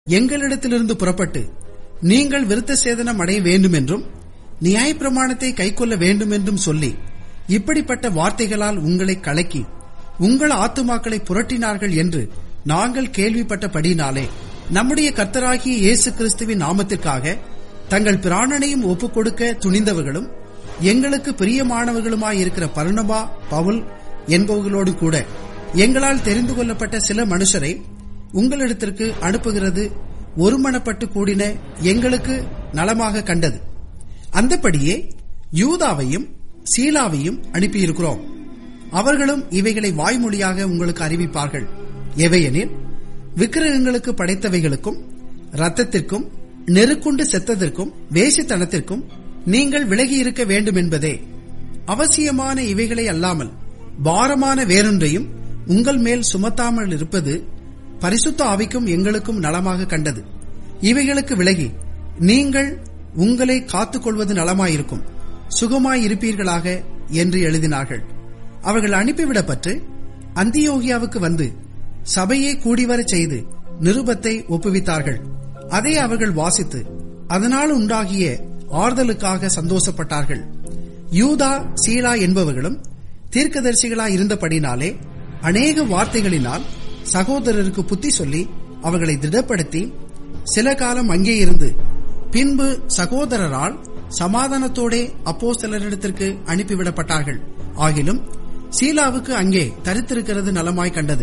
எங்களிடத்திலிருந்து புறப்பட்டு நீங்கள் விருத்த சேதனம் அடைய வேண்டும் என்றும் நியாயப்பிரமாணத்தை கைக்கொள்ள வேண்டும் என்றும் சொல்லி இப்படிப்பட்ட வார்த்தைகளால் உங்களை கலக்கி உங்கள் ஆத்துமாக்களை புரட்டினார்கள் என்று நாங்கள் கேள்விப்பட்டபடினாலே நம்முடைய கர்த்தராகிய இயேசு கிறிஸ்துவின் நாமத்திற்காக தங்கள் பிராணனையும் ஒப்புக் கொடுக்க துணிந்தவர்களும் எங்களுக்கு பிரியமானவர்களுமாயிருக்கிற பர்ணபா பவுல் என்பவர்களோடு கூட எங்களால் தெரிந்து கொள்ளப்பட்ட சில மனுஷரை உங்களிடத்திற்கு அனுப்புகிறது ஒருமனப்பட்டு கூடின எங்களுக்கு நலமாக கண்டது அந்தபடியே யூதாவையும் சீலாவையும் அனுப்பியிருக்கிறோம் அவர்களும் இவைகளை வாய்மொழியாக உங்களுக்கு அறிவிப்பார்கள் எவையெனில் விக்கிரகங்களுக்கு படைத்தவைகளுக்கும் ரத்தத்திற்கும் நெருக்குண்டு செத்ததற்கும் வேசித்தனத்திற்கும் நீங்கள் விலகி இருக்க வேண்டும் என்பதே அவசியமான இவைகளை அல்லாமல் பாரமான வேறொன்றையும் உங்கள் மேல் சுமத்தாமல் இருப்பது பரிசுத்த ஆவிக்கும் எங்களுக்கும் நலமாக கண்டது இவைகளுக்கு விலகி நீங்கள் உங்களை காத்துக்கொள்வது நலமாயிருக்கும் சுகமாயிருப்பீர்களாக என்று எழுதினார்கள் அவர்கள் அனுப்பிவிடப்பட்டு அந்தியோகியாவுக்கு வந்து சபையை கூடிவரச் செய்து நிருபத்தை ஒப்புவித்தார்கள் அதை அவர்கள் வாசித்து அதனால் உண்டாகிய ஆறுதலுக்காக சந்தோஷப்பட்டார்கள் யூதா சீலா என்பவர்களும் தீர்க்கதரிசிகளாய் இருந்தபடினாலே அநேக வார்த்தைகளினால் சகோதரருக்கு புத்தி சொல்லி அவர்களை திடப்படுத்தி சில காலம் அங்கே இருந்து பின்பு சகோதரரால் சமாதானத்தோடே அப்போ சிலரிடத்திற்கு அனுப்பிவிடப்பட்டார்கள் ஆகிலும் சீலாவுக்கு அங்கே தரித்திருக்கிறது நலமாய் கண்டது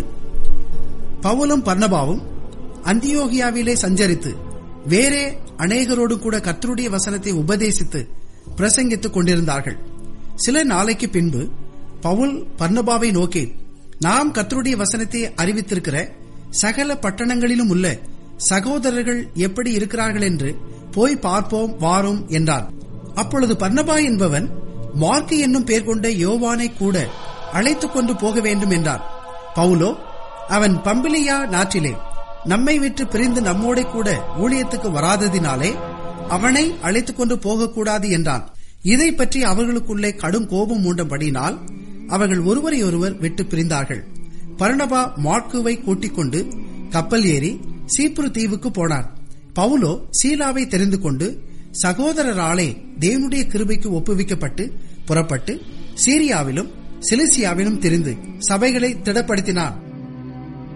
பவுலும் பர்ணபாவும் அந்தியோகியாவிலே சஞ்சரித்து வேறே அநேகரோடு கூட கர்த்தருடைய வசனத்தை உபதேசித்து பிரசங்கித்துக் கொண்டிருந்தார்கள் சில நாளைக்கு பின்பு பவுல் பர்ணபாவை நோக்கி நாம் கர்த்தருடைய வசனத்தை அறிவித்திருக்கிற சகல பட்டணங்களிலும் உள்ள சகோதரர்கள் எப்படி இருக்கிறார்கள் என்று போய் பார்ப்போம் வாரும் என்றார் அப்பொழுது பர்ணபா என்பவன் மார்க்கு என்னும் பேர் கொண்ட யோவானை கூட அழைத்துக் கொண்டு போக வேண்டும் என்றார் பவுலோ அவன் பம்பிலியா நாட்டிலே நம்மை விட்டு பிரிந்து நம்மோட கூட ஊழியத்துக்கு வராததினாலே அவனை அழைத்துக் கொண்டு போகக்கூடாது என்றான் இதை பற்றி அவர்களுக்குள்ளே கடும் கோபம் மூண்டபடினால் அவர்கள் ஒருவரை ஒருவர் விட்டு பிரிந்தார்கள் பர்ணபா மார்க்குவை கூட்டிக் கொண்டு கப்பல் ஏறி சீப்ரு தீவுக்கு போனார் பவுலோ சீலாவை தெரிந்து கொண்டு சகோதரராலே தேவனுடைய கிருபைக்கு ஒப்புவிக்கப்பட்டு புறப்பட்டு சீரியாவிலும் சிலிசியாவிலும் திரிந்து சபைகளை திடப்படுத்தினார்